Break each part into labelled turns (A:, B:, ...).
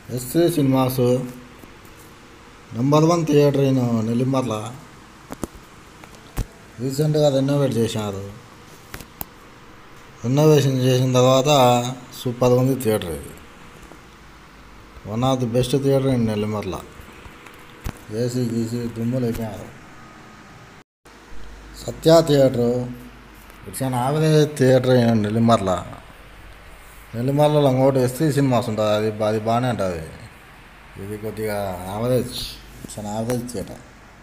A: SC cinemas number one theatre in Nellimarla రీసెంట్గా renovate చేశారు renovation చేసిన తర్వాత సూపర్ ఉంది థియేటర్ ఇది one of the best theatre in Nellimarla AC గీసీ దుమ్ములు అయిపోయారు Satya theatre it's an average theatre in Nellimarla నెల్లిమర్లలో ఇంకోటి ఎస్సీ సినిమాస్ ఉంటుంది అది అది బాగానే ఉంటుంది ఇది కొద్దిగా average it's an average theatre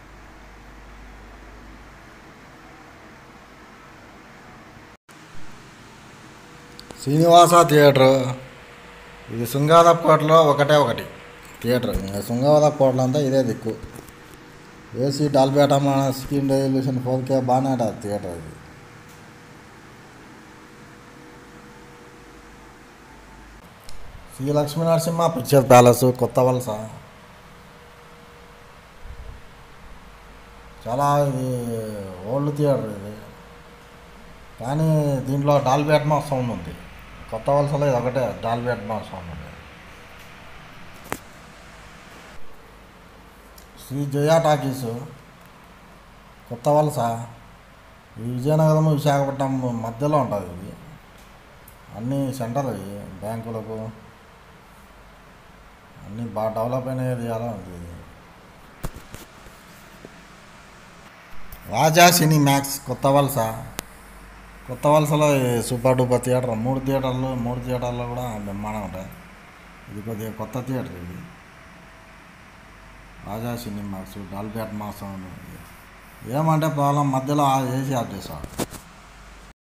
A: Srinivasa theatre ఇది శృంగారపుకోటలో ఒకటే ఒకటి థియేటర్ ఇంకా శృంగారపుకోటలో అంతా ఇదే దిక్కు ఏసీ డాల్బేటమా స్క్రీన్ రెజల్యూషన్ ఫోర్ కే బాగానే ఉంటుంది థియేటర్ ఇది Sri Lakshmi Narasimha picture palace Kothavalasa చాలా ఇది ఓల్డ్ థియేటర్ ఇది కానీ దీంట్లో డాల్బీ అట్మాస్ సౌండ్ ఉంది కొత్త వలసలో ఇది ఒకటే డాల్బీ అట్మాస్ సౌండ్ ఉంది శ్రీ జయ టాకీస్ కొత్త వలస ఇది విజయనగరం విశాఖపట్నం మధ్యలో ఉంటుంది ఇది అన్ని సెంటర్ ఇవి బ్యాంకులకు అన్నీ బాగా డెవలప్ అయిన ఏరియాలో ఉంది ఇది రాజా సినీ మ్యాక్స్ కొత్త వలస కొత్త వలసలో ఈ సూపర్ డూపర్ థియేటర్ మూడు థియేటర్లు మూడు థియేటర్లో కూడా బ్రహ్మాండం ఉంటాయి ఇది కొద్దిగా కొత్త థియేటర్ ఇది Raja Cinemax Dolby Atmos sound ఏమంటే ప్రాబ్లం మధ్యలో ఏసీ ఆఫ్ చేసాడు